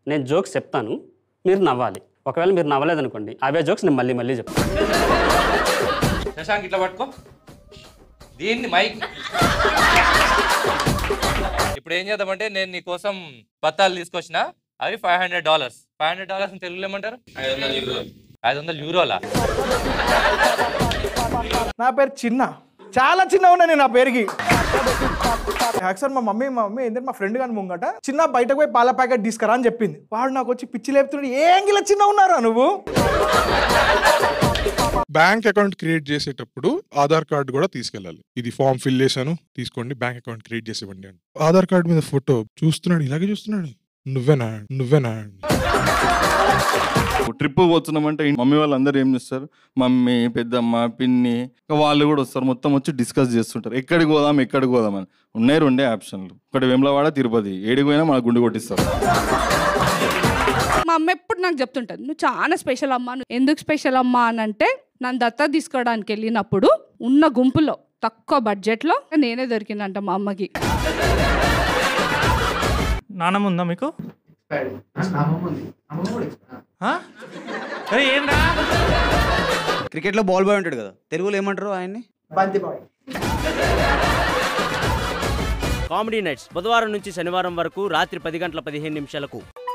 నేను జోక్స్ చెప్తాను మీరు నవ్వాలి ఒకవేళ మీరు నవ్వలేదనుకోండి అవే జోక్స్ నేను మళ్ళీ మళ్ళీ చెప్తాను శశాంక్ ఇట్లా పట్టుకో దీన్ని మైక్ ఇప్పుడు ఏం చేద్దామంటే నేను నీ కోసం పత్తాలు తీసుకొచ్చిన అవి five hundred dollars five hundred dollars తెలుగులో ఏమంటారు ఐదు వందల యూరో ఐదు వందల యూరోలా నా పేరు చిన్న చాలా చిన్న ఉన్నా నేను నా పేరుకి యాక్చువల్ మా మమ్మీ మా మమ్మీ ఏంటంటే మా ఫ్రెండ్ గాని ముంగట చిన్న బయటకు పోయి పాల ప్యాకెట్ తీసుకురా అని చెప్పింది వాడు నాకు వచ్చి పిచ్చి లేపుతున్నాడు ఏం గిల చిన్న ఉన్నారా నువ్వు బ్యాంక్ అకౌంట్ క్రియేట్ చేసేటప్పుడు ఆధార్ కార్డు కూడా తీసుకెళ్ళాలి ఇది ఫామ్ ఫిల్ చేశాను తీసుకోండి బ్యాంక్ అకౌంట్ క్రియేట్ చేసి ఇవ్వండి అని ఆధార్ కార్డు మీద ఫోటో చూస్తున్నాడు ఇలాగే చూస్తున్నాడు నువ్వేనా నువ్వేనా ట్రిప్ పోతున్నామంటే మమ్మీ వాళ్ళందరూ ఏం చేస్తారు మమ్మీ పెద్దమ్మ పిన్ని ఇంకా వాళ్ళు కూడా వస్తారు మొత్తం వచ్చి డిస్కస్ చేస్తుంటారు ఎక్కడికి పోదాం ఎక్కడికి పోదాం అని ఉన్నాయి రెండే ఆప్షన్లు ఒకటి వేములవాడ తిరుపతి ఏడికి పోయినా మన గుండు కొట్టిస్తారు మా అమ్మ ఎప్పుడు నాకు చెప్తుంటది నువ్వు చాలా స్పెషల్ అమ్మా నువ్వు ఎందుకు స్పెషల్ అమ్మా అని అంటే నన్ను దత్త తీసుకోవడానికి వెళ్ళినప్పుడు ఉన్న గుంపులో తక్కువ బడ్జెట్లో నేనే దొరికిందంట మా అమ్మకి నానమ్మ ఉందా మీకు ఆ? అరే ఏంరా క్రికెట్లో బాల్ బాయ్ ఉంటాడు కదా తెలుగులో ఏమంటారు ఆయన్ని బంతి బాయ్ కామెడీ నైట్స్ బుధవారం నుంచి శనివారం వరకు రాత్రి పది గంటల పదిహేను నిమిషాలకు